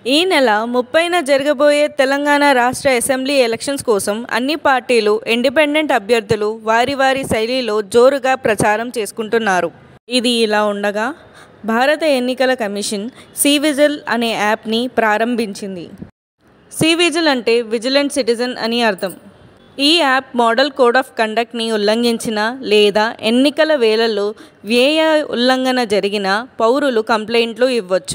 ఈ నెల ముప్పైన జరగబోయే తెలంగాణ రాష్ట్ర అసెంబ్లీ ఎలక్షన్స్ కోసం అన్ని పార్టీలు ఇండిపెండెంట్ అభ్యర్థులు వారి వారి శైలిలో జోరుగా ప్రచారం చేసుకుంటున్నారు ఇది ఇలా ఉండగా భారత ఎన్నికల కమిషన్ సివిజిల్ అనే యాప్ని ప్రారంభించింది సివిజిల్ అంటే విజిలెంట్ సిటిజన్ అని అర్థం ఈ యాప్ మోడల్ కోడ్ ఆఫ్ కండక్ట్ని ఉల్లంఘించిన లేదా ఎన్నికల వేళల్లో వ్యయ ఉల్లంఘన జరిగిన పౌరులు కంప్లైంట్లు ఇవ్వచ్చు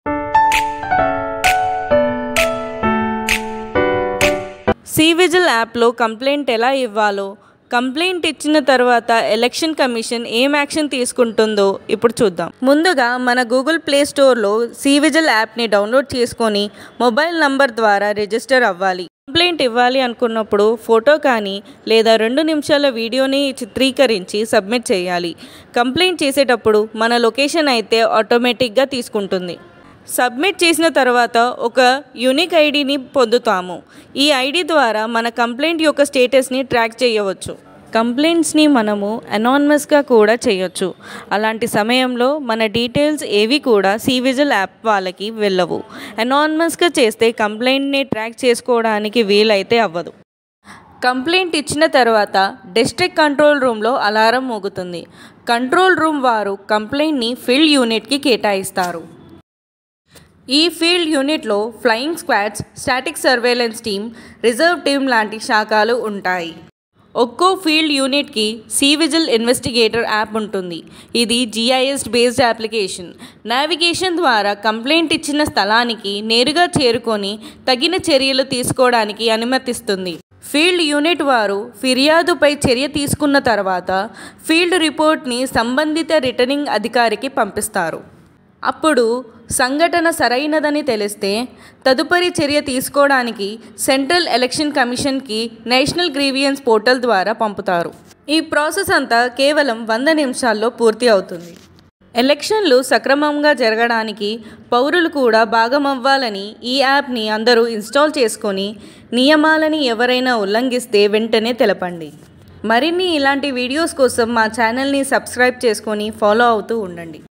సివిజిల్ యాప్లో కంప్లైంట్ ఎలా ఇవ్వాలో కంప్లైంట్ ఇచ్చిన తర్వాత ఎలక్షన్ కమిషన్ ఏం యాక్షన్ తీసుకుంటుందో ఇప్పుడు చూద్దాం ముందుగా మన గూగుల్ ప్లే స్టోర్లో సివిజిల్ యాప్ని డౌన్లోడ్ చేసుకొని మొబైల్ నంబర్ ద్వారా రిజిస్టర్ అవ్వాలి కంప్లైంట్ ఇవ్వాలి అనుకున్నప్పుడు ఫోటో కానీ లేదా రెండు నిమిషాల వీడియోని చిత్రీకరించి సబ్మిట్ చేయాలి కంప్లైంట్ చేసేటప్పుడు మన లొకేషన్ అయితే ఆటోమేటిక్గా తీసుకుంటుంది సబ్మిట్ చేసిన తర్వాత ఒక యూనిక్ ఐడిని పొందుతాము ఈ ఐడి ద్వారా మన కంప్లైంట్ యొక్క స్టేటస్ని ట్రాక్ చేయవచ్చు కంప్లైంట్స్ని మనము అనానమస్గా కూడా చేయొచ్చు అలాంటి సమయంలో మన డీటెయిల్స్ ఏవి కూడా సివిజిల్ యాప్ వాళ్ళకి వెళ్ళవు అనానమస్గా చేస్తే కంప్లైంట్ని ట్రాక్ చేసుకోవడానికి వీలైతే అవ్వదు కంప్లైంట్ ఇచ్చిన తర్వాత డిస్ట్రిక్ట్ కంట్రోల్ రూమ్లో అలారం మోగుతుంది కంట్రోల్ రూమ్ వారు కంప్లైంట్ని ఫీల్డ్ యూనిట్కి కేటాయిస్తారు ఈ ఫీల్డ్ యూనిట్లో flying squads static surveillance team reserve team లాంటి శాఖలు ఉంటాయి ఒక్కో ఫీల్డ్ యూనిట్కి సివిజిల్ ఇన్వెస్టిగేటర్ యాప్ ఉంటుంది ఇది జిఐఎస్ బేస్డ్ అప్లికేషన్ నావిగేషన్ ద్వారా కంప్లైంట్ ఇచ్చిన స్థలానికి నేరుగా చేరుకొని తగిన చర్యలు తీసుకోవడానికి అనుమతిస్తుంది ఫీల్డ్ యూనిట్ వారు ఫిర్యాదుపై చర్య తీసుకున్న తర్వాత ఫీల్డ్ రిపోర్ట్ని సంబంధిత రిటర్నింగ్ అధికారికి పంపిస్తారు అప్పుడు సంఘటన సరైనదని తెలిస్తే తదుపరి చర్య తీసుకోవడానికి సెంట్రల్ ఎలక్షన్ కమిషన్కి నేషనల్ గ్రీవియన్స్ పోర్టల్ ద్వారా పంపుతారు ఈ ప్రాసెస్ అంతా కేవలం వంద నిమిషాల్లో పూర్తి అవుతుంది ఎలక్షన్లు సక్రమంగా జరగడానికి పౌరులు కూడా భాగమవ్వాలని ఈ యాప్ని అందరూ ఇన్స్టాల్ చేసుకొని నియమాలని ఎవరైనా ఉల్లంఘిస్తే వెంటనే తెలపండి మరిన్ని ఇలాంటి వీడియోస్ కోసం మా ఛానల్ని సబ్స్క్రైబ్ చేసుకొని ఫాలో అవుతూ ఉండండి